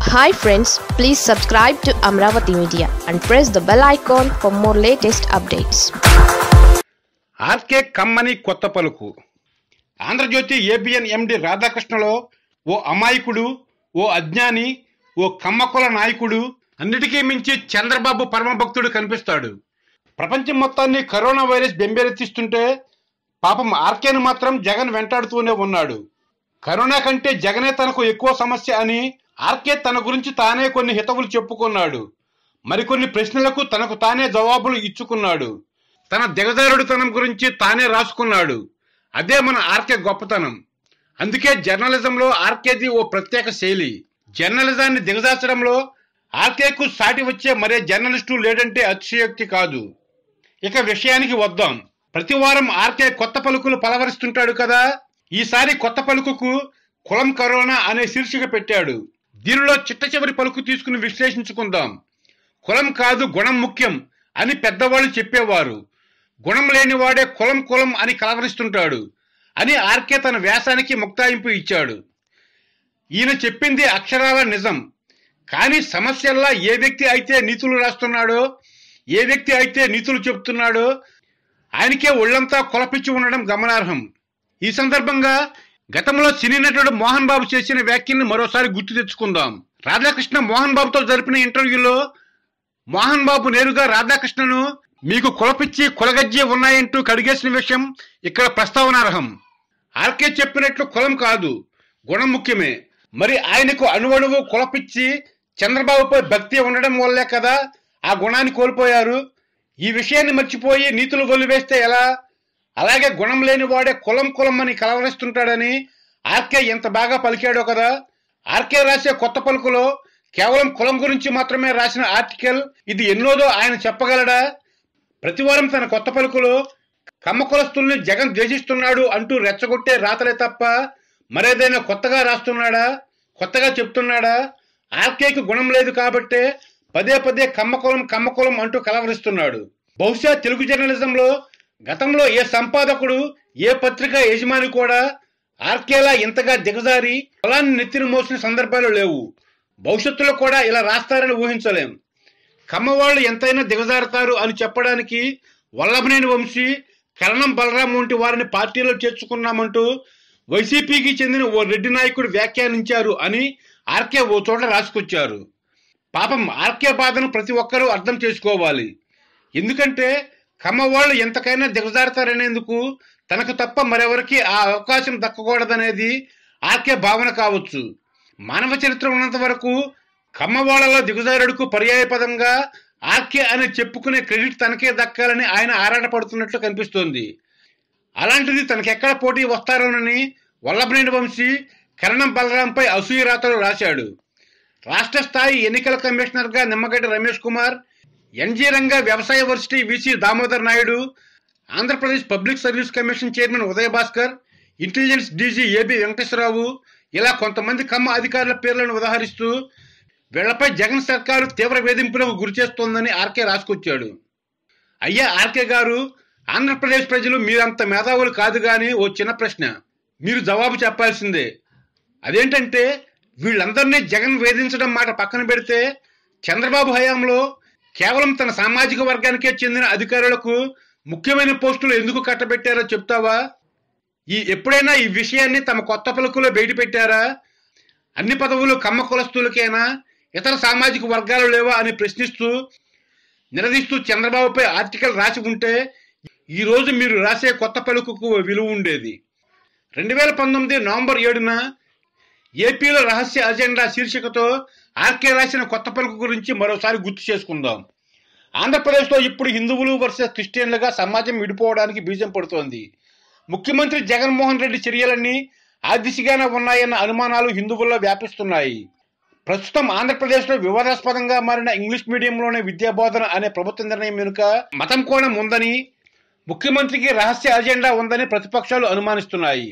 hi friends please subscribe to Amaravati media and press the bell icon for more latest updates RK కమ్మని కొత్త పలుకు Andhra Jyothi ABN ఎండి రాధాకృష్ణలో ఓ అమాయకుడు ఓ అజ్ఞాని ఓ కమ్మకుల నాయకుడు అన్నిటికీ మించి చంద్రబాబు పరమభక్తుడు కనిపిస్తాడు ప్రపంచం మొత్తాన్ని కరోనా వైరస్ బెంబేలెత్తిస్తుంటే పాపం ఆర్కేను మాత్రం జగన్ వెంటాడుతూనే ఉన్నాడు కరోనా కంటే జగనే తనకు ఎక్కువ సమస్య అని ఆర్కే తన గురించి తానే కొన్ని హితవులు చెప్పుకున్నాడు మరికొన్ని ప్రశ్నలకు తనకు తానే జవాబులు ఇచ్చుకున్నాడు తన దిగజారుడుతనం గురించి తానే రాసుకున్నాడు అదే మన ఆర్కే గొప్పతనం అందుకే జర్నలిజంలో ఆర్కేది ఓ ప్రత్యేక శైలి జర్నలిజాన్ని దిగజార్చడంలో ఆర్కేకు సాటి వచ్చే మరే జర్నలిస్టు లేడంటే అతిశయోక్తి కాదు ఇక విషయానికి వద్దాం ప్రతి వారం ఆర్కే కొత్త పలుకులు పలవరిస్తుంటాడు కదా ఈసారి కొత్త పలుకుకు కులం కరోనా అనే శీర్షిక పెట్టాడు దీనిలో చిట్ట చివరి పలుకు తీసుకుని విశ్లేషించుకుందాం కులం కాదు గుణం ముఖ్యం అని పెద్దవాళ్ళు చెప్పేవారు గుణం లేనివాడే కులం కులం అని కలవరిస్తుంటాడు అని ఆర్కే తన వ్యాసానికి ముక్తాయింపు ఇచ్చాడు ఈయన చెప్పింది అక్షరాల నిజం కానీ సమస్యల్లా ఏ వ్యక్తి అయితే నీతులు రాస్తున్నాడో ఏ వ్యక్తి అయితే నీతులు చెప్తున్నాడో ఆయనకే ఒళ్ళంతా కొలపిచ్చి ఉండడం గమనార్హం ఈ సందర్భంగా గతంలో సినీ నటుడు మోహన్ బాబు చేసిన వ్యాఖ్యల్ని మరోసారి గుర్తు తెచ్చుకుందాం రాధాకృష్ణ మోహన్ బాబుతో జరిపిన ఇంటర్వ్యూలో మోహన్ బాబు నేరుగా రాధాకృష్ణను మీకు కులపిచ్చి కులగజ్జి ఉన్నాయంటూ కడిగేసిన విషయం ఇక్కడ ప్రస్తావనార్హం ఆర్కే చెప్పినట్లు కులం కాదు గుణం ముఖ్యమే మరి ఆయనకు అణువణువు కులపిచ్చి చంద్రబాబుపై భక్తి ఉండడం వల్లే కదా ఆ గుణాన్ని కోల్పోయారు ఈ విషయాన్ని మర్చిపోయి నీతులు వదిలివేస్తే ఎలా అలాగే గుణం లేని వాడే కులం కులం అని కలవరిస్తుంటాడని ఆర్కే ఎంత బాగా పలికాడో కదా ఆర్కే రాసే కొత్త పలుకులో కేవలం కులం గురించి మాత్రమే రాసిన ఆర్టికల్ ఇది ఎన్నోదో ఆయన చెప్పగలడా ప్రతివారం తన కొత్త పలుకులో కమ్మ కులస్తుల్ని జగన్ ద్వేషిస్తున్నాడు అంటూ రెచ్చగొట్టే రాతలే తప్ప మరేదైనా కొత్తగా రాస్తున్నాడా కొత్తగా చెప్తున్నాడా ఆర్కేకి గుణం లేదు కాబట్టే పదే పదే కమ్మకులం కమ్మకులం అంటూ కలవరిస్తున్నాడు బహుశా తెలుగు జర్నలిజంలో గతంలో ఏ సంపాదకుడు ఏ పత్రిక యజమాని కూడా ఆర్కేలా ఇంతగా దిగజారి కులాన్ని నెత్తిన మోసిన సందర్భాలు లేవు భవిష్యత్తులో కూడా ఇలా రాస్తారని ఊహించలేం కమ్మవాళ్ళు ఎంతైనా దిగజారుతారు అని చెప్పడానికి వల్లభనేని వంశీ కరణం బలరాం వంటి వారిని పార్టీలో చేర్చుకున్నామంటూ వైసీపీకి చెందిన ఓ రెడ్డి నాయకుడు వ్యాఖ్యానించారు అని ఆర్కే ఓ చోట రాసుకొచ్చారు పాపం ఆర్కే బాధను ప్రతి ఒక్కరూ అర్థం చేసుకోవాలి ఎందుకంటే కమ్మవాళ్ళు ఎంతకైనా దిగజారుతారనేందుకు తనకు తప్ప మరెవరికి ఆ అవకాశం దక్కకూడదనేది ఆర్కే భావన కావచ్చు మానవ చరిత్ర ఉన్నంత వరకు కమ్మవాళ్లలో దిగజారుడుకు పర్యాయపదంగా ఆర్కే అని చెప్పుకునే క్రెడిట్ తనకే దక్కాలని ఆయన ఆరాటపడుతున్నట్లు కనిపిస్తోంది అలాంటిది తనకెక్కడ పోటీ వస్తారోనని వల్లభనేని వంశీ కరణం బలరాంపై అసూయ రాతలు రాశాడు రాష్ట్ర స్థాయి ఎన్నికల కమిషనర్గా నిమ్మగడ్డ రమేష్ కుమార్ ఎన్జీ రంగ వ్యవసాయ varsity VC Damodar Naidu Andhra Pradesh public service commission chairman Udaya Bhaskar intelligence DG AB Venkateswara Rao ఇలా కొంతమంది కమ్మ అధికారుల పేర్లను ఉదాహరిస్తూ వీళ్లపై జగన్ సర్కారు తీవ్ర వేధింపులకు గురి చేస్తోందని ఆర్కే రాసుకొచ్చాడు అయ్యా ఆర్కే గారు ఆంధ్రప్రదేశ్ ప్రజలు మీరంత మేధావులు కాదు కానీ ఓ చిన్న ప్రశ్న మీరు జవాబు చెప్పాల్సిందే అదేంటంటే వీళ్ళందరినీ జగన్ వేధించడం మాట పక్కన పెడితే చంద్రబాబు హయాంలో కేవలం తన సామాజిక వర్గానికే చెందిన అధికారులకు ముఖ్యమైన పోస్టులు ఎందుకు కట్టబెట్టారో చెప్తావా ఈ ఎప్పుడైనా ఈ విషయాన్ని తమ కొత్త పలుకులో బయట పెట్టారా అన్ని పదవులు కమ్మ కులస్తులకేనా ఇతర సామాజిక వర్గాలు లేవా అని ప్రశ్నిస్తూ నిలదీస్తూ చంద్రబాబుపై ఆర్టికల్ రాసి ఉంటే ఈ రోజు మీరు రాసే కొత్త పలుకుకు విలువ ఉండేది రెండు వేల పంతొమ్మిది నవంబర్ ఏడున ఏపీలో రహస్య అజెండా శీర్షికతో ఆర్కే రాసిన కొత్త పలుకు గురించి మరోసారి గుర్తు చేసుకుందాం ఆంధ్రప్రదేశ్లో ఇప్పుడు హిందువులు వర్సెస్ క్రిస్టియన్లుగా సమాజం విడిపోవడానికి బీజం పడుతోంది ముఖ్యమంత్రి జగన్మోహన్ రెడ్డి చర్యలన్నీ ఆ దిశగానే ఉన్నాయన్న అనుమానాలు హిందువుల్లో వ్యాపిస్తున్నాయి ప్రస్తుతం ఆంధ్రప్రదేశ్లో వివాదాస్పదంగా మారిన ఇంగ్లీష్ మీడియంలోనే విద్యాబోధన అనే ప్రభుత్వ నిర్ణయం వెనుక మతం కోణం ఉందని ముఖ్యమంత్రికి రహస్య అజెండా ఉందని ప్రతిపక్షాలు అనుమానిస్తున్నాయి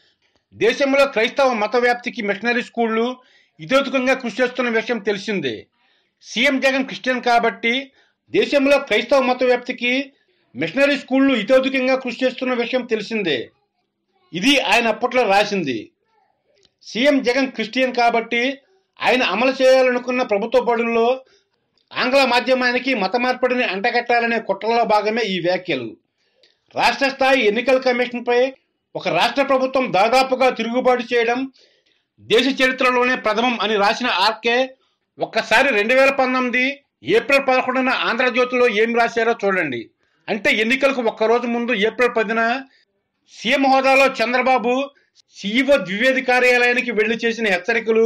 దేశంలో క్రైస్తవ మత వ్యాప్తికి మిషనరీ స్కూళ్లు ఇతోతుకంగా కృషి చేస్తున్న విషయం తెలిసిందే సీఎం జగన్ క్రిస్టియన్ కాబట్టి దేశంలో క్రైస్తవ మత వ్యాప్తికి మిషనరీ స్కూళ్లు ఇతోధికంగా కృషి చేస్తున్న విషయం తెలిసిందే ఇది ఆయన అప్పట్లో రాసింది సీఎం జగన్ క్రిస్టియన్ కాబట్టి ఆయన అమలు చేయాలనుకున్న ప్రభుత్వ బడుల్లో ఆంగ్ల మాధ్యమానికి మత మార్పిడిని అంటగట్టాలనే కుట్రలో భాగమే ఈ వ్యాఖ్యలు రాష్ట్ర స్థాయి ఎన్నికల కమిషన్పై ఒక రాష్ట్ర ప్రభుత్వం దాదాపుగా తిరుగుబాటు చేయడం దేశ చరిత్రలోనే ప్రథమం అని రాసిన ఆర్కే ఒక్కసారి రెండు వేల పంతొమ్మిది ఏప్రిల్ పదకొండున ఆంధ్రజ్యోతిలో ఏం రాశారో చూడండి అంటే ఎన్నికలకు ఒక్కరోజు ముందు ఏప్రిల్ పదిన సీఎం హోదాలో చంద్రబాబు సీఈఓ ద్వివేది కార్యాలయానికి వెళ్లి చేసిన హెచ్చరికలు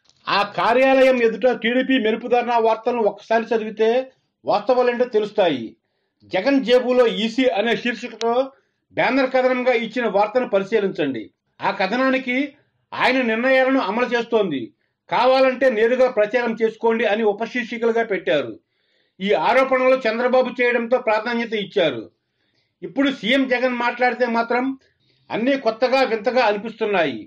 ఆ కార్యాలయం ఎదుట టీడీపీ మెరుపుధరణ వార్తలను ఒక్కసారి చదివితే వాస్తవాలేంటో తెలుస్తాయి జగన్ జేబులో ఈసీ అనే శీర్షికతో బ్యానర్ కథనంగా ఇచ్చిన వార్తను పరిశీలించండి ఆ కథనానికి ఆయన నిర్ణయాలను అమలు చేస్తోంది కావాలంటే నేరుగా ప్రచారం చేసుకోండి అని ఉపశీర్షికలుగా పెట్టారు ఈ ఆరోపణలు చంద్రబాబు చేయడంతో ప్రాధాన్యత ఇచ్చారు ఇప్పుడు సీఎం జగన్ మాట్లాడితే మాత్రం అన్నీ కొత్తగా వింతగా అనిపిస్తున్నాయి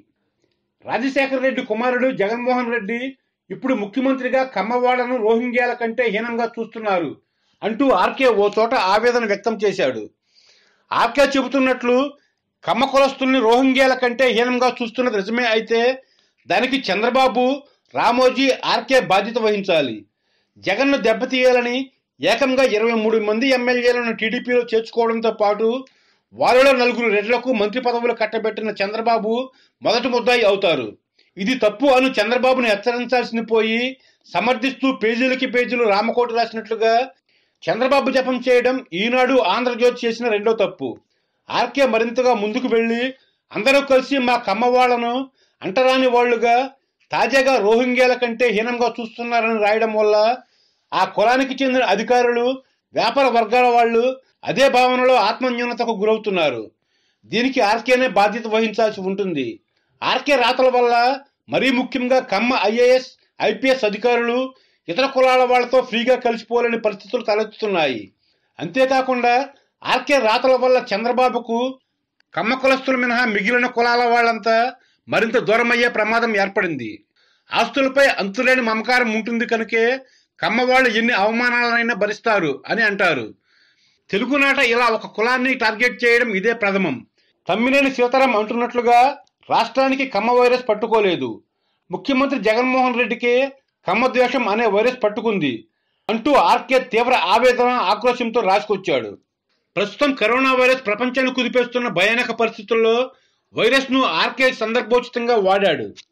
రాజశేఖర రెడ్డి కుమారుడు జగన్మోహన్ రెడ్డి ఇప్పుడు ముఖ్యమంత్రిగా కమ్మవాడను రోహింగ్యాల కంటే హీనంగా చూస్తున్నారు అంటూ ఆర్కే ఓ చోట ఆవేదన వ్యక్తం చేశాడు ఆర్కే చెబుతున్నట్లు కమ్మ కులస్తుల్ని రోహింగ్యాల కంటే హీనంగా చూస్తున్నది నిజమే అయితే దానికి చంద్రబాబు రామోజీ ఆర్కే బాధ్యత వహించాలి జగన్ను దెబ్బతీయాలని ఏకంగా ఇరవై మూడు మంది ఎమ్మెల్యేలను టీడీపీలో చేర్చుకోవడంతో పాటు వారిలో నలుగురు రెడ్లకు మంత్రి పదవులు కట్టబెట్టిన చంద్రబాబు మొదటి ముద్దాయి అవుతారు ఇది తప్పు అను చంద్రబాబును హెచ్చరించాల్సింది పోయి సమర్థిస్తూ పేజీలకి పేజీలు రామకోటి రాసినట్లుగా చంద్రబాబు జపం చేయడం ఈనాడు ఆంధ్రజ్యోతి చేసిన రెండో తప్పు ఆర్కే మరింతగా ముందుకు వెళ్ళి అందరూ కలిసి మా కమ్మవాళ్లను అంటరాని వాళ్లుగా తాజాగా రోహింగ్యాల కంటే హీనంగా చూస్తున్నారని రాయడం వల్ల ఆ కులానికి చెందిన అధికారులు వ్యాపార వర్గాల వాళ్ళు అదే భావనలో ఆత్మన్యూనతకు గురవుతున్నారు దీనికి ఆర్కేనే బాధ్యత వహించాల్సి ఉంటుంది ఆర్కే రాతల వల్ల మరీ ముఖ్యంగా కమ్మ ఐఏఎస్ ఐపీఎస్ అధికారులు ఇతర కులాల వాళ్ళతో ఫ్రీగా కలిసిపోలేని పరిస్థితులు తలెత్తుతున్నాయి అంతేకాకుండా ఆర్కే రాతల వల్ల చంద్రబాబుకు కమ్మ కులస్తులు మినహా మిగిలిన కులాల వాళ్ళంతా మరింత దూరమయ్యే ప్రమాదం ఏర్పడింది ఆస్తులపై అంతులేని మమకారం ఉంటుంది కనుకే కమ్మవాళ్ళు ఎన్ని అవమానాలనైనా భరిస్తారు అని అంటారు తెలుగునాట ఇలా ఒక కులాన్ని టార్గెట్ చేయడం ఇదే ప్రథమం తమ్మినేని సీతారాం అంటున్నట్లుగా రాష్ట్రానికి కమ్మ వైరస్ పట్టుకోలేదు ముఖ్యమంత్రి జగన్మోహన్ రెడ్డికి కమ్మ ద్వేషం అనే వైరస్ పట్టుకుంది అంటూ ఆర్కే తీవ్ర ఆవేదన ఆక్రోశంతో రాసుకొచ్చాడు ప్రస్తుతం కరోనా వైరస్ ప్రపంచాన్ని కుదిపేస్తున్న భయానక పరిస్థితుల్లో వైరస్ ను ఆర్కే సందర్భోచితంగా వాడాడు